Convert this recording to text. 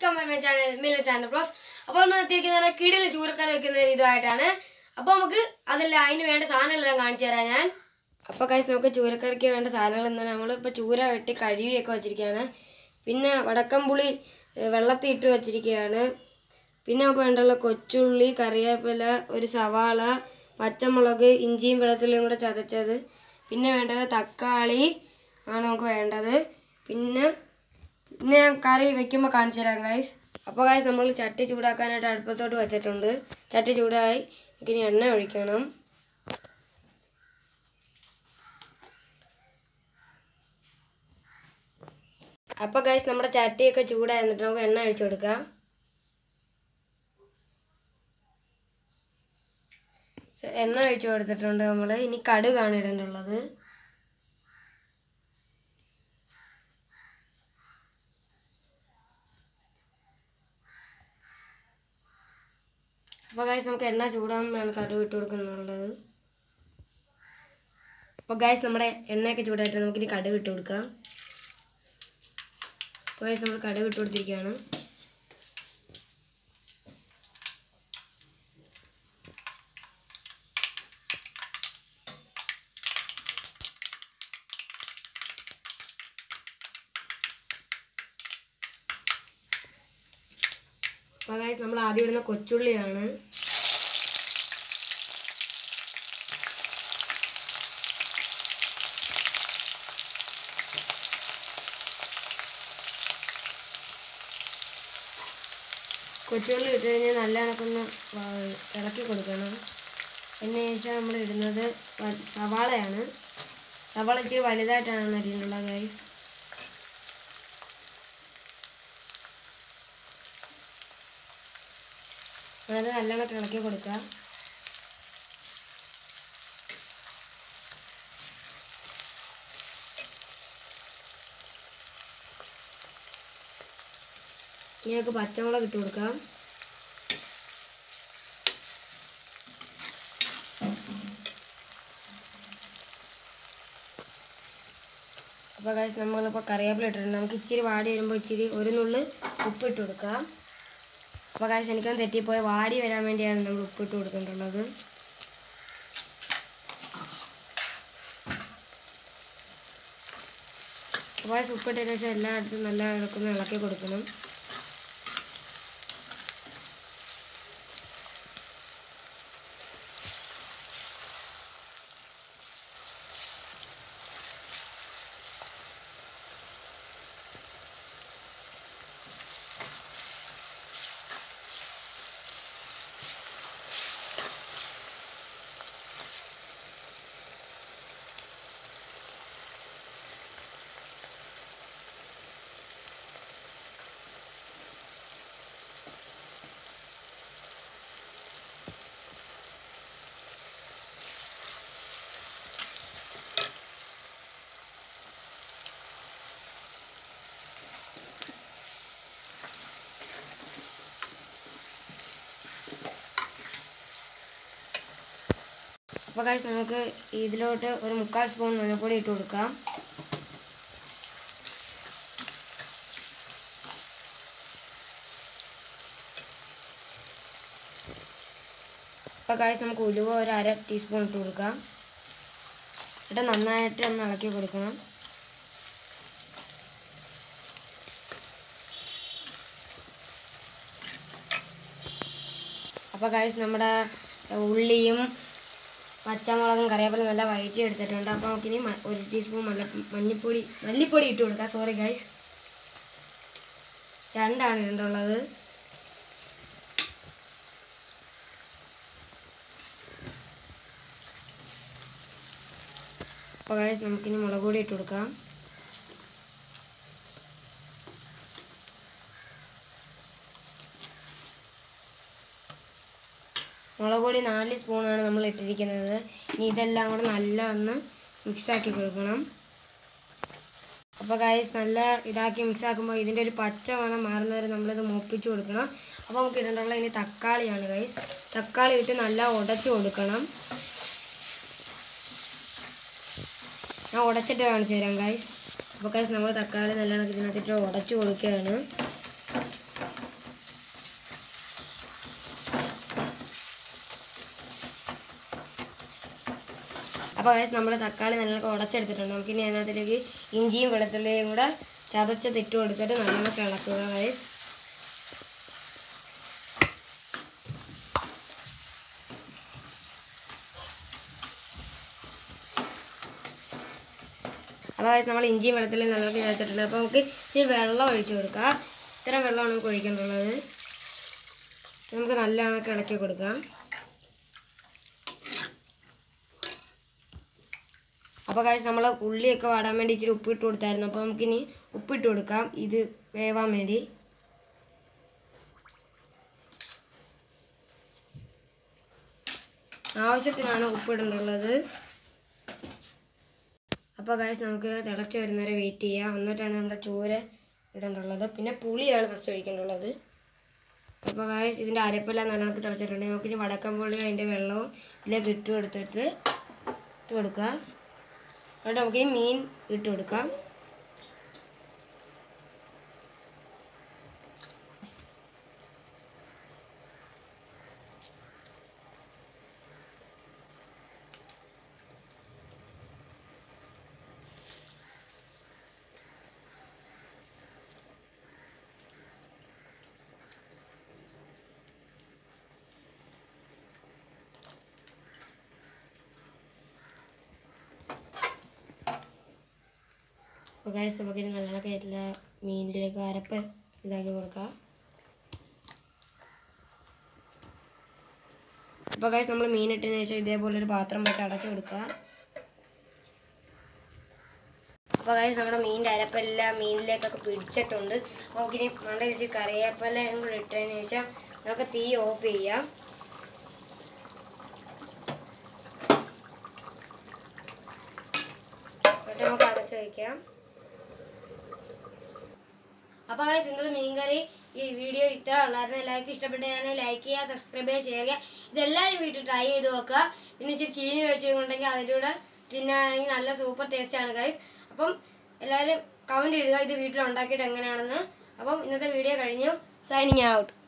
welcome my channel മില channel plus അപ്പോൾ നമ്മൾ എത്തിയിരിക്കുന്നത് കിടില് ചൂരക്കറി വെക്കുന്ന ഒരു ഇതുമായിട്ടാണ് അപ്പോൾ നമുക്ക് അതിൽ അതിന് വേണ്ട സാധനങ്ങളെല്ലാം കാണിച്ചു തരാം ഞാൻ അപ്പോൾ കൈസ് നമുക്ക് ചൂരക്കറിക്ക് വേണ്ട സാധനങ്ങൾ എന്താണ് നമ്മളിപ്പോൾ ചൂര വെട്ടി കഴുകിയൊക്കെ വെച്ചിരിക്കുകയാണ് പിന്നെ വടക്കം പുളി ഏഹ്, വെള്ളത്തിൽ ഇട്ട് വെച്ചിരിക്കുകയാണ് പിന്നെ നമുക്ക് വേണ്ടുള്ള കൊച്ചുള്ളി കറിവേപ്പില ഒരു സവാള പച്ചമുളക് ഇഞ്ചിയും വെളുത്തുള്ളിയും കൂടെ ചതച്ചത് പിന്നെ വേണ്ടത് തക്കാളി ആണ് നമുക്ക് വേണ്ടത് പിന്നെ പിന്നെ ഞാൻ കറി വെക്കുമ്പോൾ കാണിച്ചു തരാം ഗൈസ് അപ്പോൾ ഗൈസ് നമ്മൾ ചട്ടി ചൂടാക്കാനായിട്ട് അടുപ്പത്തോട്ട് വെച്ചിട്ടുണ്ട് ചട്ടി ചൂടായി ഇനി എണ്ണ ഒഴിക്കണം അപ്പോൾ ഗൈസ് നമ്മുടെ ചട്ടിയൊക്കെ ചൂടായി എന്നിട്ട് നമുക്ക് എണ്ണ ഒഴിച്ചു കൊടുക്കാം സ- എണ്ണ ഒഴിച്ചു കൊടുത്തിട്ടുണ്ട് നമ്മൾ ഇനി കടുകാണ് ഇടേണ്ടുള്ളത് അപ്പോൾ ഗൈസ് നമുക്ക് എണ്ണ ചൂടാകുമ്പോഴാണ് കടുക് ഇട്ട് കൊടുക്കുന്നുള്ളത് അപ്പോൾ ഗൈസ് നമ്മുടെ എണ്ണയൊക്കെ ചൂടായിട്ട് നമുക്കിനി കടുക് ഇട്ട് കൊടുക്കാം അപ്പോൾ ഗൈസ് നമ്മൾ കടുക് ഇട്ട് കൊടുത്തിരിക്കുകയാണ് അപ്പോൾ ഗൈസ് നമ്മൾ ആദ്യം ഇടുന്ന കൊച്ചുള്ളിയാണ് കൊച്ചുള്ളി ഇട്ട് കഴിഞ്ഞാൽ നല്ല കണക്കൊന്ന് വാ- ഇളക്കി കൊടുക്കണം അതിന് ശേഷം നമ്മൾ ഇടുന്നത് വ- സവാളയാണ് സവാള ഇച്ചിരി വലുതായിട്ടാണ് അരിഞ്ഞിട്ടുള്ളത് ഗൈസ് അത് നല്ലോണം ഇളക്കി കൊടുക്കുക ഇനി നമുക്ക് പച്ചമുളക് ഇട്ട് കൊടുക്കാം അപ്പോൾ കഴിച്ച് നമ്മളിപ്പോൾ കറിവേപ്പില ഇട്ടിട്ടുണ്ട് നമുക്ക് ഇച്ചിരി വാടി വരുമ്പോൾ ഇച്ചിരി ഒരു നുള്ള് ഉപ്പ് ഇട്ട് കൊടുക്കാം അപ്പോൾ കാശ് എനിക്കൊന്ന് തെറ്റിപ്പോയി വാടി വരാൻ വേണ്ടിയാണ് നമ്മൾ ഉപ്പിട്ട് കൊടുക്കേണ്ടുള്ളത് അപ്പോൾ കാശ് ഉപ്പിട്ടതിന് ശേഷം എല്ലായിടത്തും നല്ല ഇളക്കുന്ന ഇളക്കി കൊടുക്കണം അപ്പോൾ കാശ് നമുക്ക് ഇതിലോട്ട് ഒരു മുക്കാൽ സ്പൂൺ മഞ്ഞൾപ്പൊടി ഇട്ട് കൊടുക്കാം അപ്പോൾ കാശ് നമുക്ക് ഉലുവ ഒരു അര ടീസ്പൂൺ ഇട്ട് കൊടുക്കാം എന്നിട്ട് നന്നായിട്ട് ഒന്ന് ഇളക്കി കൊടുക്കണം അപ്പോൾ കാശ് നമ്മുടെ ഉള്ളിയും പച്ചമുളകും കറിവേപ്പില നല്ല വഴറ്റി എടുത്തിട്ടുണ്ട് അപ്പോൾ നമുക്കിനി മ- ഒരു ടീസ്പൂൺ മല്ല മഞ്ഞൾപ്പൊടി മല്ലിപ്പൊടി ഇട്ട് കൊടുക്കാം സോറി ഗൈസ് രണ്ടാണ് ഇടേണ്ടുള്ളത് അപ്പോൾ ഗൈസ് നമുക്കിനി മുളക് പൊടി ഇട്ട് കൊടുക്കാം മുളക് പൊടി നാല് സ്പൂണാണ് നമ്മൾ ഇട്ടിരിക്കുന്നത് ഇനി ഇതെല്ലാം കൂടെ നല്ല ഒന്ന് മിക്സാക്കി കൊടുക്കണം അപ്പോൾ ഗൈസ് നല്ല ഇതാക്കി മിക്സ് ആക്കുമ്പോൾ ഇതിൻ്റെ ഒരു പച്ച മണം മാറുന്നവരെ നമ്മളിത് മൂപ്പിച്ച് കൊടുക്കണം അപ്പോൾ നമുക്ക് ഇടേണ്ടുള്ള ഇനി തക്കാളിയാണ് ഗൈസ് തക്കാളി ഇട്ട് നല്ല ഉടച്ച് കൊടുക്കണം ഞാൻ ഉടച്ചിട്ട് കാണിച്ചു തരാം ഗൈസ് അപ്പോൾ ഗൈസ് നമ്മൾ തക്കാളി നല്ലോണം ഇതിനകത്തിട്ട് ഉടച്ച് കൊടുക്കുകയാണ് അപ്പോൾ ഗൈസ് നമ്മൾ തക്കാളി നല്ലോണം ഉടച്ചെടുത്തിട്ടുണ്ട് നമുക്കിനി അതിനകത്തിലേക്ക് ഇഞ്ചിയും വെളുത്തുള്ളിയും കൂടെ ചതച്ച് തിട്ട് കൊടുത്തിട്ട് നല്ലോണം ഇളക്കുക ഗൈസ് അപ്പോൾ guys, നമ്മൾ ഇഞ്ചിയും വെളുത്തുള്ളിയും നല്ലോണം ചേർത്തിട്ടുണ്ട് അപ്പോൾ നമുക്ക് ഇച്ചിരി വെള്ളം ഒഴിച്ചു കൊടുക്കാം ഇത്ര വെള്ളമാണ് നമുക്ക് ഒഴിക്കേണ്ടുള്ളത് നമുക്ക് നല്ലോണം ഇളക്കി കൊടുക്കാം അപ്പോൾ കാശ് നമ്മൾ ഉള്ളിയൊക്കെ വാടാൻ വേണ്ടി ഇച്ചിരി ഉപ്പിട്ട് കൊടുത്തായിരുന്നു അപ്പോൾ നമുക്കിനി ഉപ്പിട്ട് കൊടുക്കാം ഇത് വേവാൻ വേണ്ടി ആവശ്യത്തിനാണ് ഉപ്പിടേണ്ടുള്ളത് അപ്പോൾ കാശ് നമുക്ക് തിളച്ച് വരുന്നവരെ വെയിറ്റ് ചെയ്യാം എന്നിട്ടാണ് നമ്മുടെ ചൂര ഇടേണ്ടുള്ളത് പിന്നെ പുളിയാണ് ഫസ്റ്റ് ഒഴിക്കേണ്ടുള്ളത് അപ്പോൾ കാശ് ഇതിൻ്റെ അരപ്പെല്ലാം നല്ലോണം തിളച്ചിട്ടുണ്ട് നമുക്കിനി വടക്കം പുളിയും അതിൻ്റെ വെള്ളവും ഇതിലേക്ക് ഇട്ട് കൊടുത്തിട്ട് ഇട്ട് കൊടുക്കുക എന്നിട്ട് നമുക്ക് ഈ മീൻ ഇട്ട് കൊടുക്കാം അപ്പോൾ ഗൈസ് നമുക്കിനി നല്ലോണം എല്ലാ മീനിലേക്ക് അരപ്പ് ഇതാക്കി കൊടുക്കാം അപ്പോൾ ഗൈസ് നമ്മൾ മീൻ ഇട്ടതിന് ശേഷം ഇതേപോലെ ഒരു പാത്രം വെച്ച് അടച്ചു കൊടുക്കുക അപ്പോൾ ഗൈസ് നമ്മുടെ മീനിൻ്റെ അരപ്പെല്ലാം മീനിലേക്കൊക്കെ പിടിച്ചിട്ടുണ്ട് അപ്പോൾ നമുക്കിനി മണ്ട വെച്ച് കറിവേപ്പിലയും കൂടി ഇട്ടതിന് ശേഷം നമുക്ക് തീ ഓഫ് ചെയ്യാം എന്നിട്ട് നമുക്ക് അടച്ചു വയ്ക്കാം അപ്പോൾ ഗൈസ് ഇന്നത്തെ മീൻകറി ഈ വീഡിയോ ഇത്ര ഉള്ളായിരുന്നു എല്ലാവർക്കും ഇഷ്ടപ്പെട്ടതാണെങ്കിൽ ലൈക്ക് ചെയ്യുക സബ്സ്ക്രൈബ് ചെയ്യുക ഇതെല്ലാവരും വീട്ടിൽ ട്രൈ ചെയ്ത് നോക്കുക പിന്നെ ഇച്ചിരി ചീനി വെച്ചുകൊണ്ടെങ്കിൽ അതിലൂടെ തിന്നാണെങ്കിൽ നല്ല സൂപ്പർ ടേസ്റ്റ് ആണ് ഗൈസ് അപ്പം എല്ലാവരും കമൻറ്റ് ഇടുക ഇത് വീട്ടിൽ ഉണ്ടാക്കിയിട്ട് എങ്ങനെയാണെന്ന് അപ്പം ഇന്നത്തെ വീഡിയോ കഴിഞ്ഞു സൈനിങ് ഔട്ട്